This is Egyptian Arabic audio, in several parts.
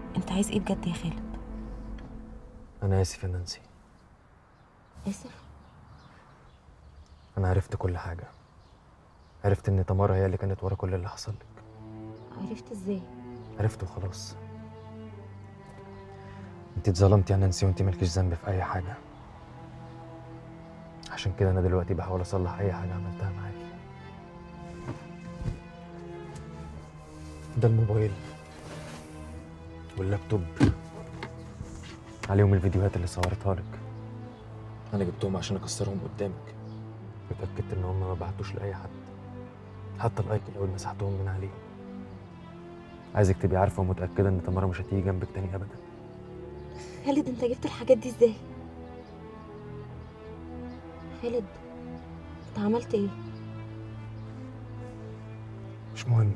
انت عايز ايه بجد يا خالد انا اسف يا نانسي اسف انا عرفت كل حاجه عرفت ان تمارا هي اللي كانت ورا كل اللي حصل لك عرفت ازاي عرفت وخلاص انت اتظلمت يا نانسي وانت مالكيش ذنب في اي حاجه عشان كده انا دلوقتي بحاول اصلح اي حاجه عملتها معاكي ده الموبايل واللابتوب عليهم الفيديوهات اللي صورتها لك انا جبتهم عشان اكسرهم قدامك واتاكدت ان هم ما بعتوش لاي حد حتى الايك الاول مسحتهم من عليه عايزك تبقي عارفه ومتاكده ان تمارا مش هتيجي جنبك تاني ابدا خالد انت جبت الحاجات دي ازاي خالد انت عملت ايه مش مهم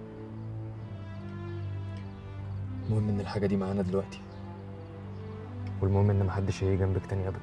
المهم ان الحاجه دي معانا دلوقتي والمهم ان محدش هيجي جنبك تاني ابدا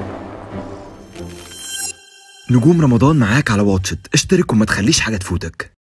نجوم رمضان معاك على واتشت اشترك وما تخليش حاجة تفوتك